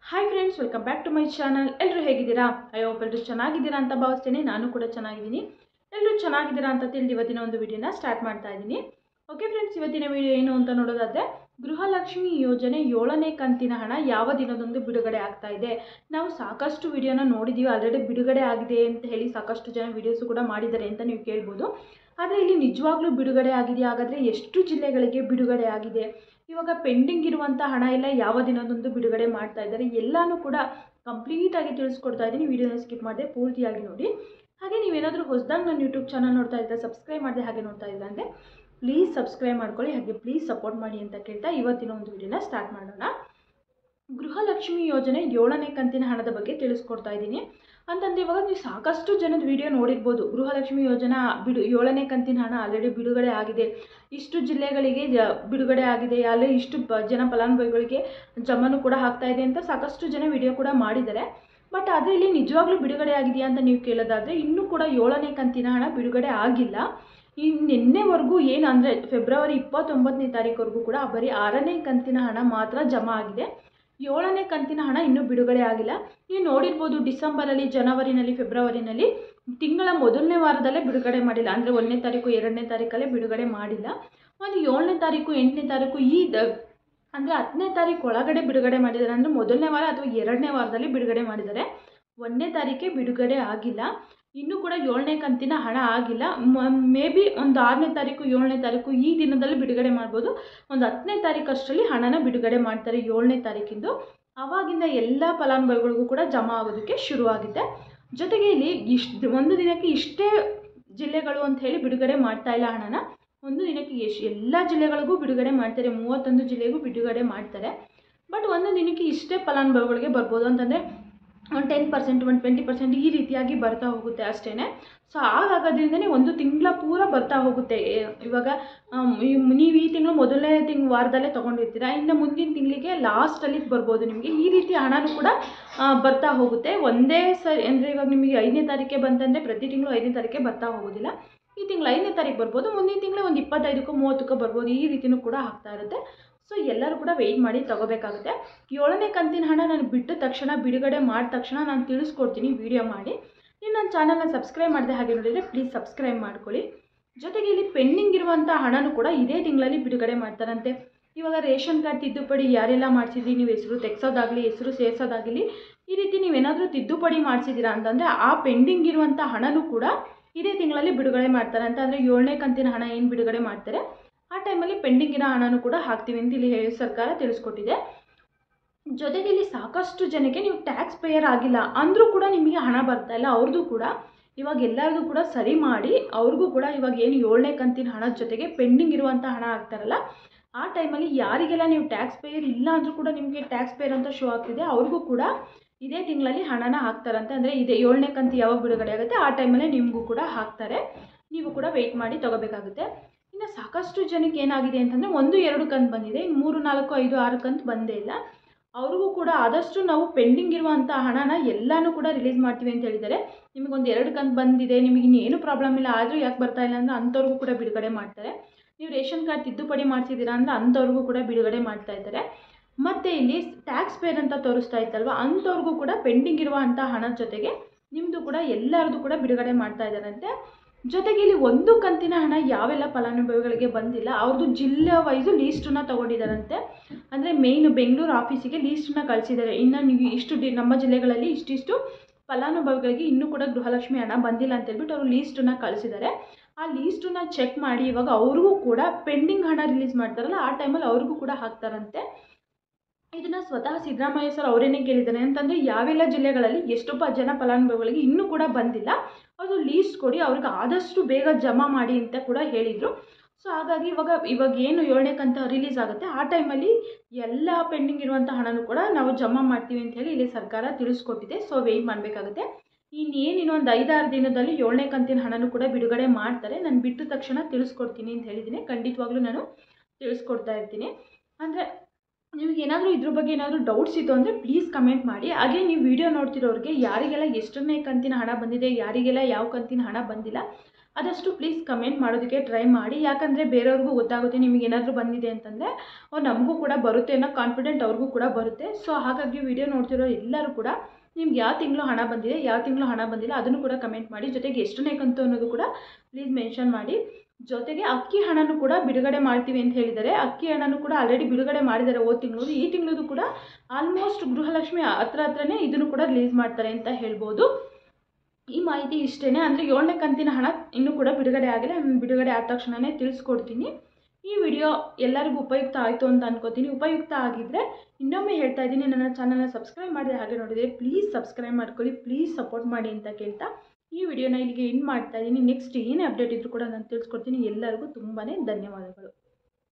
hi friends welcome back to my channel ಎಲ್ಲರೂ ಹೇಗಿದ್ದೀರಾ I hope ಎಲ್ಲರೂ ಚೆನ್ನಾಗಿದ್ದೀರಾ ಅಂತ ಭಾವಿಸ್ತೇನೆ ನಾನು ಕೂಡ ಚೆನ್ನಾಗಿದ್ದೀನಿ ಎಲ್ಲರೂ ಚೆನ್ನಾಗಿದ್ದೀರಾ ಅಂತ ತಿಳಿದು ಇವತ್ತಿನ ಒಂದು ವಿಡಿಯೋನ ಸ್ಟಾರ್ಟ್ ಮಾಡ್ತಾ ಇದ್ದೀನಿ ಓಕೆ ಫ್ರೆಂಡ್ಸ್ ಇವತ್ತಿನ ವಿಡಿಯೋ ಏನು ಅಂತ ನೋಡೋದಾದರೆ ಗೃಹಲಕ್ಷ್ಮಿ ಯೋಜನೆ ಏಳನೇ ಕಂತಿನ ಹಣ ಯಾವ ದಿನದಂದು ಬಿಡುಗಡೆ ಆಗ್ತಾ ಇದೆ ನಾವು ಸಾಕಷ್ಟು ವಿಡಿಯೋನ ನೋಡಿದ್ದೀವಿ ಆಲ್ರೆಡಿ ಬಿಡುಗಡೆ ಆಗಿದೆ ಅಂತ ಹೇಳಿ ಸಾಕಷ್ಟು ಜನ ವಿಡಿಯೋಸು ಕೂಡ ಮಾಡಿದ್ದಾರೆ ಅಂತ ನೀವು ಕೇಳ್ಬೋದು ಆದರೆ ಇಲ್ಲಿ ನಿಜವಾಗ್ಲೂ ಬಿಡುಗಡೆ ಆಗಿದೆ ಹಾಗಾದರೆ ಎಷ್ಟು ಜಿಲ್ಲೆಗಳಿಗೆ ಬಿಡುಗಡೆ ಆಗಿದೆ ಇವಾಗ ಪೆಂಡಿಂಗ್ ಇರುವಂಥ ಹಣ ಎಲ್ಲ ಯಾವ ದಿನದಂದು ಬಿಡುಗಡೆ ಮಾಡ್ತಾ ಇದ್ದಾರೆ ಎಲ್ಲನೂ ಕೂಡ ಕಂಪ್ಲೀಟಾಗಿ ತಿಳಿಸ್ಕೊಡ್ತಾ ಇದ್ದೀನಿ ವಿಡಿಯೋನ ಸ್ಕಿಪ್ ಮಾಡದೆ ಪೂರ್ತಿಯಾಗಿ ನೋಡಿ ಹಾಗೆ ನೀವೇನಾದರೂ ಹೊಸದಾಗಿ ನನ್ನ ಯೂಟ್ಯೂಬ್ ಚಾನಲ್ ನೋಡ್ತಾ ಇದ್ದರೆ ಸಬ್ಸ್ಕ್ರೈಬ್ ಮಾಡದೆ ಹಾಗೆ ನೋಡ್ತಾ ಇದ್ದರೆ ಅಂದರೆ ಪ್ಲೀಸ್ ಸಬ್ಸ್ಕ್ರೈಬ್ ಮಾಡ್ಕೊಳ್ಳಿ ಹಾಗೆ ಪ್ಲೀಸ್ ಸಪೋರ್ಟ್ ಮಾಡಿ ಅಂತ ಕೇಳ್ತಾ ಇವತ್ತಿನ ಒಂದು ವಿಡಿಯೋನ ಸ್ಟಾರ್ಟ್ ಮಾಡೋಣ ಗೃಹಲಕ್ಷ್ಮಿ ಯೋಜನೆ ಏಳನೇ ಕಂತಿನ ಹಣದ ಬಗ್ಗೆ ತಿಳಿಸ್ಕೊಡ್ತಾ ಇದ್ದೀನಿ ಅಂತಂದ್ರೆ ಇವಾಗ ನೀವು ಸಾಕಷ್ಟು ಜನದ ವಿಡಿಯೋ ನೋಡಿರ್ಬೋದು ಗೃಹಲಕ್ಷ್ಮಿ ಯೋಜನಾ ಬಿಡು ಏಳನೇ ಕಂತಿನ ಹಣ ಆಲ್ರೆಡಿ ಬಿಡುಗಡೆ ಆಗಿದೆ ಇಷ್ಟು ಜಿಲ್ಲೆಗಳಿಗೆ ಜ- ಬಿಡುಗಡೆ ಆಗಿದೆ ಅಲ್ಲಿ ಇಷ್ಟು ಬ- ಜನ ಫಲಾನುಭವಿಗಳಿಗೆ ಜಮಾನು ಕೂಡ ಆಗ್ತಾ ಇದೆ ಅಂತ ಸಾಕಷ್ಟು ಜನ ವಿಡಿಯೋ ಕೂಡ ಮಾಡಿದ್ದಾರೆ ಬಟ್ ಆದರೆ ಇಲ್ಲಿ ನಿಜವಾಗ್ಲೂ ಬಿಡುಗಡೆ ಆಗಿದೆಯಾ ಅಂತ ನೀವು ಕೇಳೋದಾದರೆ ಇನ್ನೂ ಕೂಡ ಏಳನೇ ಕಂತಿನ ಹಣ ಬಿಡುಗಡೆ ಆಗಿಲ್ಲ ಈ ನಿನ್ನೆವರೆಗೂ ಏನು ಅಂದರೆ ಫೆಬ್ರವರಿ ಇಪ್ಪತ್ತೊಂಬತ್ತನೇ ತಾರೀಕುವರೆಗೂ ಕೂಡ ಬರೀ ಆರನೇ ಕಂತಿನ ಹಣ ಮಾತ್ರ ಜಮಾ ಆಗಿದೆ ಏಳನೇ ಕಂತಿನ ಹಣ ಇನ್ನೂ ಬಿಡುಗಡೆ ಆಗಿಲ್ಲ ನೀವು ನೋಡಿರ್ಬೋದು ಡಿಸೆಂಬರಲ್ಲಿ ಜನವರಿನಲ್ಲಿ ಫೆಬ್ರವರಿನಲ್ಲಿ ತಿಂಗಳ ಮೊದಲನೇ ವಾರದಲ್ಲೇ ಬಿಡುಗಡೆ ಮಾಡಿಲ್ಲ ಅಂದರೆ ಒಂದನೇ ತಾರೀಕು ಎರಡನೇ ತಾರೀಕಲ್ಲೇ ಬಿಡುಗಡೆ ಮಾಡಿಲ್ಲ ಒಂದು ಏಳನೇ ತಾರೀಕು ಎಂಟನೇ ತಾರೀಕು ಈ ದ ಅಂದರೆ ಹತ್ತನೇ ತಾರೀಕು ಒಳಗಡೆ ಬಿಡುಗಡೆ ಮಾಡಿದ್ದಾರೆ ಅಂದರೆ ಮೊದಲನೇ ವಾರ ಅಥವಾ ಎರಡನೇ ವಾರದಲ್ಲಿ ಬಿಡುಗಡೆ ಮಾಡಿದ್ದಾರೆ ಒಂದನೇ ತಾರೀಕೆ ಬಿಡುಗಡೆ ಆಗಿಲ್ಲ ಇನ್ನೂ ಕೂಡ ಏಳನೇ ಕಂತಿನ ಹಣ ಆಗಿಲ್ಲ ಮೇ ಬಿ ಒಂದು ಆರನೇ ತಾರೀಕು ಏಳನೇ ತಾರೀಕು ಈ ದಿನದಲ್ಲಿ ಬಿಡುಗಡೆ ಮಾಡ್ಬೋದು ಒಂದು ಹತ್ತನೇ ತಾರೀಕು ಅಷ್ಟರಲ್ಲಿ ಹಣನ ಬಿಡುಗಡೆ ಮಾಡ್ತಾರೆ ಏಳನೇ ತಾರೀಕಿಂದು ಆವಾಗಿಂದ ಎಲ್ಲ ಫಲಾನುಭವಿಗಳಿಗೂ ಕೂಡ ಜಮಾ ಆಗೋದಕ್ಕೆ ಶುರುವಾಗಿದೆ ಜೊತೆಗೆ ಇಲ್ಲಿ ಇಷ್ಟು ಒಂದು ದಿನಕ್ಕೆ ಇಷ್ಟೇ ಜಿಲ್ಲೆಗಳು ಅಂತ ಹೇಳಿ ಬಿಡುಗಡೆ ಮಾಡ್ತಾ ಇಲ್ಲ ಹಣನ ಒಂದು ದಿನಕ್ಕೆ ಎಷ್ಟು ಎಲ್ಲ ಜಿಲ್ಲೆಗಳಿಗೂ ಬಿಡುಗಡೆ ಮಾಡ್ತಾರೆ ಮೂವತ್ತೊಂದು ಜಿಲ್ಲೆಗೂ ಬಿಡುಗಡೆ ಮಾಡ್ತಾರೆ ಬಟ್ ಒಂದು ದಿನಕ್ಕೆ ಇಷ್ಟೇ ಫಲಾನುಭವಿಗಳಿಗೆ ಬರ್ಬೋದು ಅಂತಂದರೆ ಒಂದು ಟೆನ್ ಪರ್ಸೆಂಟ್ ಒಂದು ಟ್ವೆಂಟಿ ಪರ್ಸೆಂಟ್ ಈ ರೀತಿಯಾಗಿ ಬರ್ತಾ ಹೋಗುತ್ತೆ ಅಷ್ಟೇ ಸೊ ಹಾಗಾಗೋದ್ರಿಂದನೇ ಒಂದು ತಿಂಗಳ ಪೂರ ಬರ್ತಾ ಹೋಗುತ್ತೆ ಏ- ಇವಾಗ ಆಮ್, ಈ- ನೀವು ಈ ತಿಂಗಳು ಮೊದಲನೇ ತಿಂಗ್ ವಾರದಲ್ಲೇ ತೊಗೊಂಡಿರ್ತೀರ ಇನ್ನು ಮುಂದಿನ ತಿಂಗಳಿಗೆ ಲಾಸ್ಟಲ್ಲಿ ಬರ್ಬೋದು ನಿಮಗೆ ಈ ರೀತಿ ಹಣನೂ ಕೂಡ ಆ, ಬರ್ತಾ ಹೋಗುತ್ತೆ ಒಂದೇ ಸರಿ ಅಂದರೆ ಇವಾಗ ನಿಮಗೆ ಐದನೇ ತಾರೀಕೆ ಬಂತಂದರೆ ಪ್ರತಿ ತಿಂಗಳು ಐದನೇ ತಾರೀಕೆ ಬರ್ತಾ ಹೋಗೋದಿಲ್ಲ ಈ ತಿಂಗಳು ಐದನೇ ತಾರೀಕು ಬರ್ಬೋದು ಮುಂದಿನ ತಿಂಗಳು ಒಂದು ಇಪ್ಪತ್ತೈದಕ್ಕೂ ಮೂವತ್ತಕ್ಕೂ ಬರ್ಬೋದು ಈ ರೀತಿನೂ ಕೂಡ ಆಗ್ತಾ ಇರುತ್ತೆ ಸೊ ಎಲ್ಲರೂ ಕೂಡ ವೆಯ್ಟ್ ಮಾಡಿ ತಗೋಬೇಕಾಗುತ್ತೆ ಏಳನೇ ಕಂತಿನ ಹಣ ನಾನು ಬಿಟ್ಟ ತಕ್ಷಣ ಬಿಡುಗಡೆ ಮಾಡಿದ ತಕ್ಷಣ ನಾನು ತಿಳಿಸ್ಕೊಡ್ತೀನಿ ವಿಡಿಯೋ ಮಾಡಿ ನೀವು ನನ್ನ ಚಾನಲ್ನ ಸಬ್ಸ್ಕ್ರೈಬ್ ಮಾಡದೆ ಹಾಗೆ ನೋಡಿದರೆ ಪ್ಲೀಸ್ ಸಬ್ಸ್ಕ್ರೈಬ್ ಮಾಡ್ಕೊಳ್ಳಿ ಜೊತೆಗೆ ಇಲ್ಲಿ ಪೆಂಡಿಂಗ್ ಇರುವಂಥ ಹಣನೂ ಕೂಡ ಇದೇ ತಿಂಗಳಲ್ಲಿ ಬಿಡುಗಡೆ ಮಾಡ್ತಾರಂತೆ ಇವಾಗ ರೇಷನ್ ಕಾರ್ಡ್ ತಿದ್ದುಪಡಿ ಯಾರೆಲ್ಲ ಮಾಡಿಸಿದ್ರಿ ನೀವು ಹೆಸರು ತೆಗ್ಸೋದಾಗಲಿ ಹೆಸರು ಸೇರಿಸೋದಾಗಲಿ ಈ ರೀತಿ ನೀವೇನಾದರೂ ತಿದ್ದುಪಡಿ ಮಾಡಿಸಿದ್ದೀರಾ ಅಂತಂದರೆ ಆ ಪೆಂಡಿಂಗ್ ಇರುವಂಥ ಹಣನೂ ಕೂಡ ಇದೇ ತಿಂಗಳಲ್ಲಿ ಬಿಡುಗಡೆ ಮಾಡ್ತಾರೆ ಅಂತ ಅಂದರೆ ಏಳನೇ ಕಂತಿನ ಹಣ ಏನು ಬಿಡುಗಡೆ ಮಾಡ್ತಾರೆ ಆ ಟೈಮಲ್ಲಿ ಪೆಂಡಿಂಗ್ ಇರೋ ಹಣನೂ ಕೂಡ ಹಾಕ್ತೀವಿ ಅಂತ ಇಲ್ಲಿ ಹೇಳಿ ಸರ್ಕಾರ ತಿಳಿಸ್ಕೊಟ್ಟಿದೆ ಜೊತೆಗೆ ಇಲ್ಲಿ ಸಾಕಷ್ಟು ಜನಕ್ಕೆ ನೀವು ಟ್ಯಾಕ್ಸ್ ಪೇಯರ್ ಆಗಿಲ್ಲ ಅಂದರೂ ಕೂಡ ನಿಮಗೆ ಹಣ ಬರ್ತಾ ಇಲ್ಲ ಅವ್ರದ್ದು ಕೂಡ ಇವಾಗ ಎಲ್ಲರದು ಕೂಡ ಸರಿ ಮಾಡಿ ಅವ್ರಿಗೂ ಕೂಡ ಇವಾಗ ಏನು ಏಳನೇ ಕಂತಿನ ಹಣದ ಜೊತೆಗೆ ಪೆಂಡಿಂಗ್ ಇರುವಂಥ ಹಣ ಆಗ್ತಾರಲ್ಲ ಆ ಟೈಮಲ್ಲಿ ಯಾರಿಗೆಲ್ಲ ನೀವು ಟ್ಯಾಕ್ಸ್ ಪೇಯರ್ ಇಲ್ಲ ಅಂದರೂ ಕೂಡ ನಿಮಗೆ ಟ್ಯಾಕ್ಸ್ ಪೇಯರ್ ಅಂತ ಶೋ ಆಗ್ತಿದೆ ಅವ್ರಿಗೂ ಕೂಡ ಇದೇ ತಿಂಗಳಲ್ಲಿ ಹಣನ ಹಾಕ್ತಾರಂತೆ ಅಂದರೆ ಇದೇ ಏಳನೇ ಕಂತು ಯಾವಾಗ ಬಿಡುಗಡೆ ಆಗುತ್ತೆ ಆ ಟೈಮಲ್ಲೇ ನಿಮಗೂ ಕೂಡ ಹಾಕ್ತಾರೆ ನೀವು ಕೂಡ ವೆಯ್ಟ್ ಮಾಡಿ ತಗೋಬೇಕಾಗುತ್ತೆ ಇನ್ನು ಸಾಕಷ್ಟು ಜನಕ್ಕೆ ಏನಾಗಿದೆ ಅಂತಂದರೆ ಒಂದು ಎರಡು ಕಂತು ಬಂದಿದೆ ಇನ್ನು ಮೂರು ನಾಲ್ಕು ಐದು ಆರು ಕಂತು ಬಂದೇ ಇಲ್ಲ ಅವ್ರಿಗೂ ಕೂಡ ಆದಷ್ಟು ನಾವು ಪೆಂಡಿಂಗ್ ಇರುವಂಥ ಹಣನ ಎಲ್ಲನೂ ಕೂಡ ರಿಲೀಸ್ ಮಾಡ್ತೀವಿ ಅಂತ ಹೇಳಿದ್ದಾರೆ ನಿಮಗೊಂದು ಎರಡು ಕಂತು ಬಂದಿದೆ ನಿಮಗೆ ಇನ್ನೇನು ಪ್ರಾಬ್ಲಮ್ ಇಲ್ಲ ಆದರೂ ಯಾಕೆ ಬರ್ತಾ ಇಲ್ಲ ಅಂದರೆ ಅಂಥವ್ರಿಗೂ ಕೂಡ ಬಿಡುಗಡೆ ಮಾಡ್ತಾರೆ ನೀವು ರೇಷನ್ ಕಾರ್ಡ್ ತಿದ್ದುಪಡಿ ಮಾಡಿಸಿದ್ದೀರಾ ಅಂದರೆ ಅಂಥವ್ರಿಗೂ ಕೂಡ ಬಿಡುಗಡೆ ಮಾಡ್ತಾ ಇದ್ದಾರೆ ಮತ್ತು ಇಲ್ಲಿ ಟ್ಯಾಕ್ಸ್ ಪೇರ್ ಅಂತ ತೋರಿಸ್ತಾ ಇತ್ತಲ್ವ ಅಂಥವ್ರಿಗೂ ಕೂಡ ಪೆಂಡಿಂಗ್ ಇರುವಂಥ ಹಣದ ಜೊತೆಗೆ ನಿಮ್ಮದು ಕೂಡ ಎಲ್ಲರದು ಕೂಡ ಬಿಡುಗಡೆ ಮಾಡ್ತಾ ಇದ್ದಾರಂತೆ ಜೊತೆಗೆ ಇಲ್ಲಿ ಒಂದು ಕಂತಿನ ಹಣ ಯಾವೆಲ್ಲ ಫಲಾನುಭವಿಗಳಿಗೆ ಬಂದಿಲ್ಲ ಅವ್ರದ್ದು ಜಿಲ್ಲೆ ವೈಸು ಲೀಸ್ಟನ್ನ ತೊಗೊಂಡಿದ್ದಾರಂತೆ ಅಂದರೆ ಮೇಯ್ನು ಬೆಂಗಳೂರು ಆಫೀಸಿಗೆ ಲೀಸ್ಟನ್ನ ಕಳಿಸಿದ್ದಾರೆ ಇನ್ನು ನೀವು ಇಷ್ಟು ಡಿ ನಮ್ಮ ಜಿಲ್ಲೆಗಳಲ್ಲಿ ಇಷ್ಟಿಷ್ಟು ಫಲಾನುಭವಿಗಳಿಗೆ ಇನ್ನೂ ಕೂಡ ಗೃಹಲಕ್ಷ್ಮಿ ಹಣ ಬಂದಿಲ್ಲ ಅಂತ ಹೇಳ್ಬಿಟ್ಟು ಅವರು ಲೀಸ್ಟನ್ನ ಕಳಿಸಿದ್ದಾರೆ ಆ ಲೀಸ್ಟನ್ನ ಚೆಕ್ ಮಾಡಿ ಇವಾಗ ಅವ್ರಿಗೂ ಕೂಡ ಪೆಂಡಿಂಗ್ ಹಣ ರಿಲೀಸ್ ಮಾಡ್ತಾರಲ್ಲ ಆ ಟೈಮಲ್ಲಿ ಅವ್ರಿಗೂ ಕೂಡ ಹಾಕ್ತಾರಂತೆ ಇದನ್ನ ಸ್ವತಃ ಸಿದ್ದರಾಮಯ್ಯ ಸರ್ ಅವರೇನೇ ಕೇಳಿದ್ದಾರೆ ಅಂತಂದರೆ ಯಾವೆಲ್ಲ ಜಿಲ್ಲೆಗಳಲ್ಲಿ ಎಷ್ಟೊಬ್ಬ ಜನ ಫಲಾನುಭವಿಗಳಿಗೆ ಇನ್ನೂ ಕೂಡ ಬಂದಿಲ್ಲ ಅದು ಲೀಸ್ಟ್ ಕೊಡಿ ಅವ್ರಿಗೆ ಆದಷ್ಟು ಬೇಗ ಜಮಾ ಮಾಡಿ ಅಂತ ಕೂಡ ಹೇಳಿದರು ಸೊ ಹಾಗಾಗಿ ಇವಾಗ ಇವಾಗ ಏನು ಏಳನೇ ಕಂತ ರಿಲೀಸ್ ಆಗುತ್ತೆ ಆ ಟೈಮಲ್ಲಿ ಎಲ್ಲ ಪೆಂಡಿಂಗ್ ಇರುವಂಥ ಹಣನೂ ಕೂಡ ನಾವು ಜಮಾ ಮಾಡ್ತೀವಿ ಅಂತ ಹೇಳಿ ಇಲ್ಲಿ ಸರ್ಕಾರ ತಿಳಿಸ್ಕೊಟ್ಟಿದೆ ಸೊ ವೆಯ್ಟ್ ಮಾಡಬೇಕಾಗುತ್ತೆ ಇನ್ನೇನು ಇನ್ನೊಂದು ಐದಾರು ದಿನದಲ್ಲಿ ಏಳನೇ ಕಂತಿನ ಹಣನೂ ಕೂಡ ಬಿಡುಗಡೆ ಮಾಡ್ತಾರೆ ನಾನು ಬಿಟ್ಟ ತಕ್ಷಣ ತಿಳಿಸ್ಕೊಡ್ತೀನಿ ಅಂತ ಹೇಳಿದ್ದೀನಿ ಖಂಡಿತವಾಗ್ಲೂ ನಾನು ತಿಳಿಸ್ಕೊಡ್ತಾ ಇರ್ತೀನಿ ಅಂದರೆ ನಿಮಗೆ ಏನಾದರೂ ಇದ್ರ ಬಗ್ಗೆ ಏನಾದರೂ ಡೌಟ್ಸ್ ಇತ್ತು ಅಂದರೆ ಪ್ಲೀಸ್ ಕಮೆಂಟ್ ಮಾಡಿ ಹಾಗೆ ನೀವು ವಿಡಿಯೋ ನೋಡ್ತಿರೋರಿಗೆ ಯಾರಿಗೆಲ್ಲ ಎಷ್ಟನೇ ಕಂತಿನ ಹಣ ಬಂದಿದೆ ಯಾರಿಗೆಲ್ಲ ಯಾವ ಕಂತಿನ ಹಣ ಬಂದಿಲ್ಲ ಆದಷ್ಟು ಪ್ಲೀಸ್ ಕಮೆಂಟ್ ಮಾಡೋದಕ್ಕೆ ಟ್ರೈ ಮಾಡಿ ಯಾಕಂದರೆ ಬೇರೆಯವ್ರಿಗೂ ಗೊತ್ತಾಗುತ್ತೆ ನಿಮಗೆ ಏನಾದರೂ ಬಂದಿದೆ ಅಂತಂದರೆ ಅವ್ರು ನಮಗೂ ಕೂಡ ಬರುತ್ತೆ ಅನ್ನೋ ಕಾನ್ಫಿಡೆಂಟ್ ಅವ್ರಿಗೂ ಕೂಡ ಬರುತ್ತೆ ಸೊ ಹಾಗಾಗಿ ವಿಡಿಯೋ ನೋಡ್ತಿರೋ ಎಲ್ಲರೂ ಕೂಡ ನಿಮ್ಗೆ ಯಾವ ತಿಂಗಳು ಹಣ ಬಂದಿದೆ ಯಾವ ತಿಂಗಳು ಹಣ ಬಂದಿಲ್ಲ ಅದನ್ನು ಕೂಡ ಕಮೆಂಟ್ ಮಾಡಿ ಜೊತೆಗೆ ಎಷ್ಟನೇ ಕಂತು ಅನ್ನೋದು ಕೂಡ ಪ್ಲೀಸ್ ಮೆನ್ಷನ್ ಮಾಡಿ ಜೊತೆಗೆ ಅಕ್ಕಿ ಹಣನೂ ಕೂಡ ಬಿಡುಗಡೆ ಮಾಡ್ತೀವಿ ಅಂತ ಹೇಳಿದ್ದಾರೆ ಅಕ್ಕಿ ಹಣನೂ ಕೂಡ ಆಲ್ರೆಡಿ ಬಿಡುಗಡೆ ಮಾಡಿದ್ದಾರೆ ಹೋದ ತಿಂಗಳು ಈ ತಿಂಗಳದು ಕೂಡ ಆಲ್ಮೋಸ್ಟ್ ಗೃಹಲಕ್ಷ್ಮಿ ಹತ್ರ ಹತ್ರನೇ ಇದನ್ನು ಕೂಡ ರಿಲೀಸ್ ಮಾಡ್ತಾರೆ ಅಂತ ಹೇಳ್ಬೋದು ಈ ಮಾಹಿತಿ ಇಷ್ಟೇ ಅಂದರೆ ಏಳನೇ ಕಂತಿನ ಹಣ ಇನ್ನೂ ಕೂಡ ಬಿಡುಗಡೆ ಆಗಿಲ್ಲ ನಾನು ಬಿಡುಗಡೆ ಆದ ತಕ್ಷಣವೇ ತಿಳಿಸ್ಕೊಡ್ತೀನಿ ಈ ವಿಡಿಯೋ ಎಲ್ಲರಿಗೂ ಉಪಯುಕ್ತ ಆಯಿತು ಅಂತ ಅನ್ಕೋತೀನಿ ಉಪಯುಕ್ತ ಆಗಿದ್ದರೆ ಇನ್ನೊಮ್ಮೆ ಹೇಳ್ತಾ ಇದ್ದೀನಿ ನನ್ನ ಚಾನಲ್ನ ಸಬ್ಸ್ಕ್ರೈಬ್ ಮಾಡಿದ್ರೆ ಹಾಗೆ ನೋಡಿದರೆ ಪ್ಲೀಸ್ ಸಬ್ಸ್ಕ್ರೈಬ್ ಮಾಡ್ಕೊಳ್ಳಿ ಪ್ಲೀಸ್ ಸಪೋರ್ಟ್ ಮಾಡಿ ಅಂತ ಕೇಳ್ತಾ ಈ ವಿಡಿಯೋನ ಇಲ್ಲಿಗೆ ಎಂಡ್ ಮಾಡ್ತಾ ಇದ್ದೀನಿ ನೆಕ್ಸ್ಟ್ ಏನೇ ಅಪ್ಡೇಟ್ ಇದ್ರೂ ಕೂಡ ನಾನು ತಿಳಿಸ್ಕೊಡ್ತೀನಿ ಎಲ್ಲರಿಗೂ ತುಂಬಾ ಧನ್ಯವಾದಗಳು